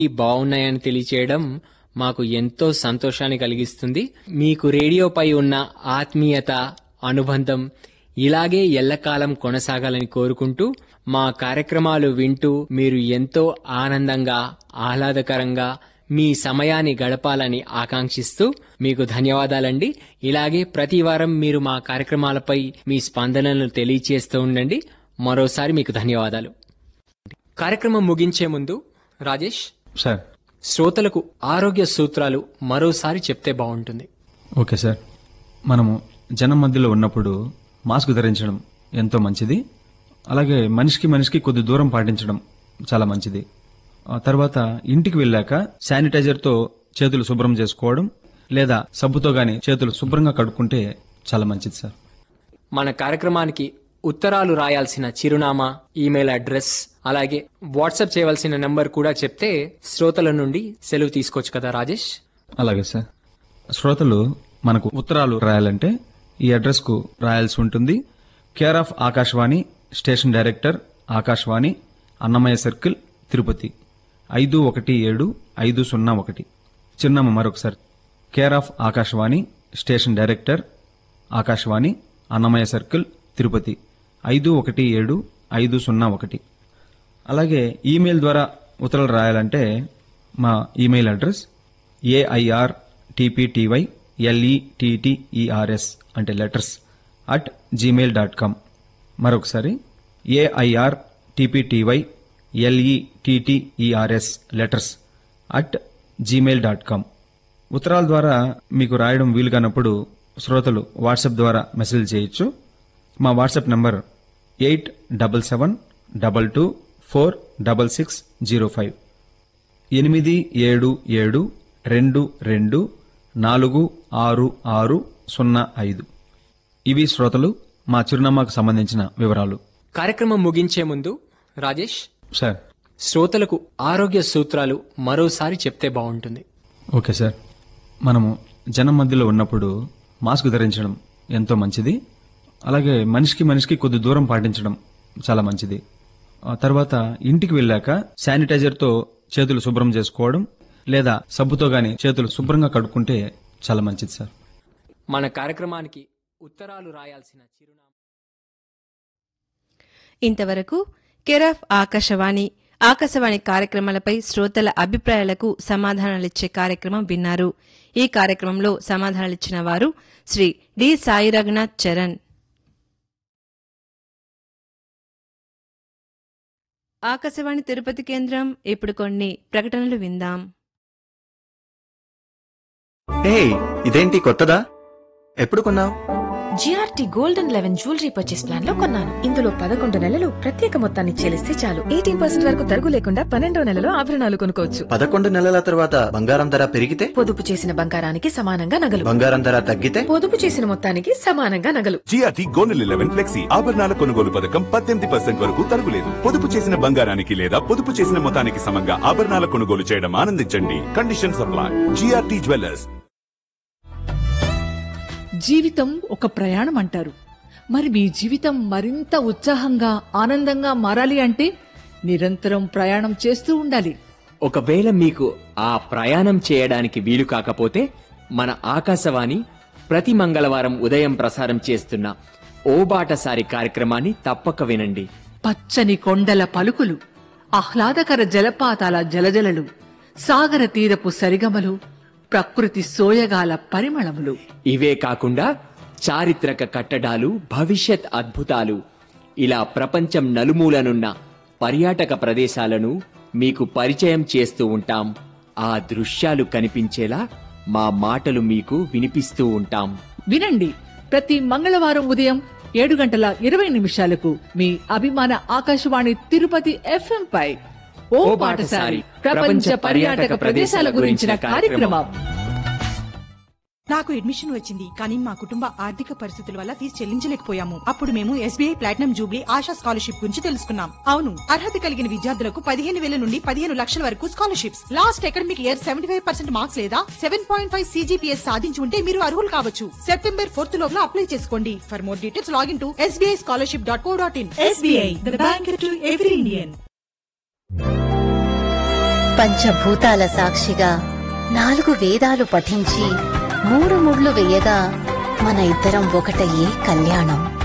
బాగున్నాయని తెలియచేయడం మాకు ఎంతో సంతోషాన్ని కలిగిస్తుంది మీకు రేడియోపై ఉన్న ఆత్మీయత అనుబంధం ఇలాగే ఎల్లకాలం కొనసాగాలని కోరుకుంటూ మా కార్యక్రమాలు వింటూ మీరు ఎంతో ఆనందంగా ఆహ్లాదకరంగా మీ సమయాన్ని గడపాలని ఆకాంక్షిస్తూ మీకు ధన్యవాదాలండి ఇలాగే ప్రతి వారం మీరు మా కార్యక్రమాలపై మీ స్పందనలను తెలియచేస్తూ ఉండండి మరోసారి మీకు ధన్యవాదాలు కార్యక్రమం ముగించే ముందు రాజేష్ సార్ శ్రోతలకు ఆరోగ్య సూత్రాలు మరోసారి చెప్తే బాగుంటుంది ఓకే సార్ మనము జనం మధ్యలో ఉన్నప్పుడు మాస్క్ ధరించడం ఎంతో మంచిది అలాగే మనిషికి మనిషికి కొద్ది దూరం పాటించడం చాలా మంచిది ఆ తర్వాత ఇంటికి వెళ్ళాక శానిటైజర్తో చేతులు శుభ్రం చేసుకోవడం లేదా సబ్బుతో గాని చేతులు శుభ్రంగా కడుక్కుంటే చాలా మంచిది సార్ మన కార్యక్రమానికి ఉత్తరాలు రాయాల్సిన చిరునామా ఈమెయిల్ అడ్రస్ అలాగే వాట్సాప్ చేయవలసిన నంబర్ కూడా చెప్తే శ్రోతల నుండి సెలవు తీసుకోవచ్చు కదా రాజేష్ అలాగే సార్ శ్రోతలు మనకు ఉత్తరాలు రాయాలంటే ఈ అడ్రస్ కు రాయాల్సి ఉంటుంది care of Akashvani station director Akashvani Annamayya circle Tirupati ఐదు ఒకటి ఏడు ఐదు సున్నా ఒకటి చిరునామా మరొకసారి care of Akashvani station director Akashvani Annamayya circle Tirupati ఐదు ఒకటి ఏడు ఐదు సున్నా ఒకటి అలాగే ఈమెయిల్ ద్వారా ఉత్తరాలు రాయాలంటే మా email address AIR TPTY LETTERS అంటే letters at Gmail dot com మరొకసారి AIR TPTY LETTERS letters at Gmail dot com ఉత్తరాల ద్వారా మీకు రాయడం వీలు కానప్పుడు శ్రోతలు వాట్సాప్ ద్వారా మెసేజ్ చేయొచ్చు మా WhatsApp number eight double seven double two four double six zero five ఎనిమిది ఏడు ఏడు రెండు రెండు నాలుగు ఆరు ఆరు సున్నా ఐదు ఇవి శ్రోతలు మా చిరునామాకు సంబంధించిన వివరాలు కార్యక్రమం ముగించే ముందు రాజేష్ సార్ శ్రోతలకు ఆరోగ్య సూత్రాలు మరోసారి చెప్తే బాగుంటుంది ఓకే సార్ మనము జనం మధ్యలో ఉన్నప్పుడు మాస్క్ ధరించడం ఎంతో మంచిది అలాగే మనిషికి మనిషికి కొద్ది దూరం పాటించడం చాలా మంచిది ఆ తర్వాత ఇంటికి వెళ్ళాక శానిటైజర్తో చేతులు శుభ్రం చేసుకోవడం లేదా సబ్బుతో గాని చేతులు శుభ్రంగా కడుక్కుంటే చాలా మంచిది సార్ మన కార్యక్రమానికి ఉత్తరాలు రాయాల్సిన చిరునామా ఇంతవరకు కెరాఫ్ ఆకాశవాణి ఆకాశవాణి కార్యక్రమాలపై శ్రోతల అభిప్రాయాలకు సమాధానాలిచ్చే కార్యక్రమం విన్నారు ఈ కార్యక్రమంలో సమాధానాలిచ్చిన వారు శ్రీ డి సాయి రఘునాథ్ చరణ్ ఆకాశవాణి తిరుపతి కేంద్రం ఇప్పుడు కొన్ని ప్రకటనలు విందాం హే ఇదేంటి కొత్తదా ఎప్పుడు కొన్నావు GRT golden eleven jewellery purchase plan లో కొన్నాను ఇందులో పదకొండు నెలలు ప్రత్యేక మొత్తాన్ని చెల్లిస్తే చాలు ఎయిటీన్ పర్సెంట్ వరకు తరుగు లేకుండా పన్నెండో నెలలో ఆభరణాలు కొనుక్కోవచ్చు పదకొండు నెలల తర్వాత బంగారం ధర పెరిగితే పొదుపు చేసిన బంగారానికి సమానంగా నగలు బంగారం ధర తగ్గితే పొదుపు చేసిన మొత్తానికి సమానంగా నగలు జిఆర్టీ గోల్డెన్ లెవెన్ ఫ్లెక్సీ ఆభరణాల కొనుగోలు పథకం పద్దెనిమిది పర్సెంట్ వరకు తరుగులేదు పొదుపు చేసిన బంగారానికి లేదా పొదుపు చేసిన మొత్తానికి సమంగా ఆభరణాల కొనుగోలు చేయడం ఆనందించండి కండిషన్ సప్లై జిఆర్టీ జ్యువెలర్స్ జీవితం ఒక ప్రయాణం అంటారు మరి మీ జీవితం మరింత ఉత్సాహంగా ఆనందంగా మారాలి అంటే నిరంతరం ప్రయాణం చేస్తూ ఉండాలి ఒకవేళ మీకు ఆ ప్రయాణం చేయడానికి వీలు కాకపోతే మన ఆకాశవాణి ప్రతి మంగళవారం ఉదయం ప్రసారం చేస్తున్న ఓ బాటసారి కార్యక్రమాన్ని తప్పక వినండి పచ్చని కొండల పలుకులు ఆహ్లాదకర జలపాతాల జలజలలు సాగర తీరపు సరిగమలు ప్రకృతి సోయగాల పరిమళములు ఇవే కాకుండా చారిత్రక కట్టడాలు భవిష్యత్ అద్భుతాలు ఇలా ప్రపంచం నలుమూలనున్న పర్యాటక ప్రదేశాలను మీకు పరిచయం చేస్తూ ఉంటాం ఆ దృశ్యాలు కనిపించేలా మా మాటలు మీకు వినిపిస్తూ ఉంటాం వినండి ప్రతి మంగళవారం ఉదయం ఏడు గంటల ఇరవై నిమిషాలకు మీ అభిమాన ఆకాశవాణి తిరుపతి ఎఫ్ఎం పై ఓ పాటసారి ప్రపంచ పర్యాటక ప్రదేశాల గురించిన కార్యక్రమం నాకు అడ్మిషన్ వచ్చింది కానీ మా కుటుంబ ఆర్థిక పరిస్థితుల వల్ల ఫీజు చెల్లించలేకపోయాము అప్పుడు మేము SBI platinum jubilee Asha scholarship గురించి తెలుసుకున్నాం అవును అర్హత కలిగిన విద్యార్థులకు పదిహేను వేల నుండి పదిహేను లక్షల వరకు scholarships last academic year seventy five percent marks లేదా సెవెన్ పాయింట్ ఫైవ్ సీజీపీఎస్ సాధించి ఉంటే మీరు అర్హులు కావచ్చు సెప్టెంబర్ ఫోర్త్ లోపల అప్లై చేసుకోండి for more details login to SBI scholarship dot co dot in SBI the bank to every Indian పంచభూతాల సాక్షిగా నాలుగు వేదాలు పఠించి మూడు ముళ్ళు వేయగా మన ఇద్దరం ఒకటయ్యే కళ్యాణం